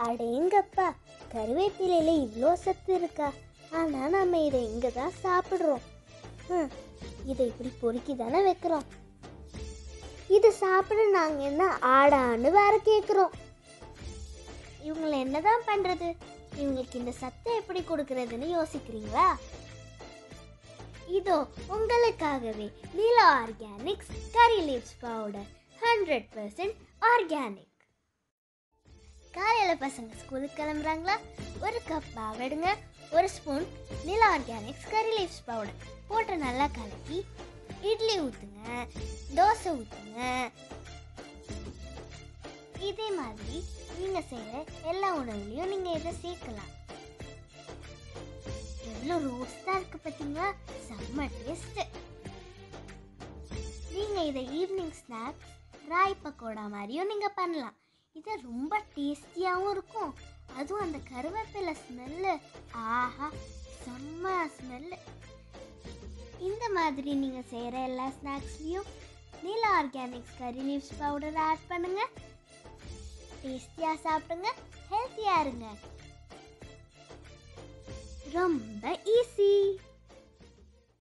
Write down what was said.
அடேங்கப்பா கருவேப்பிலையில இவ்வளோ சத்து இருக்கா ஆனால் நம்ம இதை இங்கே தான் சாப்பிட்றோம் ஹம், இதை இப்படி பொறுக்கி தானே வைக்கிறோம் இதை சாப்பிட நாங்கள் என்ன ஆடான்னு வேற கேட்குறோம் இவங்களை என்னதான் பண்ணுறது இவங்களுக்கு இந்த சத்தை எப்படி கொடுக்கறதுன்னு யோசிக்கிறீங்களா இதோ உங்களுக்காகவே Neela organics curry leaves powder hundred percent organic காலையில் பசங்க ஸ்கூலுக்கு கிளம்புறாங்களா ஒரு கப் மாவு எடுங்க ஒரு spoon Nila organics curry leaves powder போட்டு நல்லா கலக்கி இட்லி ஊற்றுங்க தோசை ஊற்றுங்க இதே மாதிரி நீங்கள் செய்கிற எல்லா உணவுலையும் நீங்கள் இதை சேர்க்கலாம் எவ்வளோ ரோஸ்டாக இருக்கு பார்த்தீங்களா செம்ம டேஸ்ட்டு நீங்கள் இதை ஈவினிங் ஸ்நாக்ஸ் ராய் பக்கோடா மாதிரியும் நீங்கள் பண்ணலாம் இது ரொம்ப டேஸ்டியாகவும் இருக்கும் அதுவும் அந்த கருவேப்பிலை ஸ்மெல்லு ஆஹா செம்ம ஸ்மெல்லு இந்த மாதிரி நீங்கள் செய்கிற எல்லா ஸ்நாக்ஸ்லேயும் Neela organics curry leaves powder add பண்ணுங்க டேஸ்டியாக சாப்பிடுங்க ஹெல்த்தியாக இருங்க ரொம்ப ஈஸி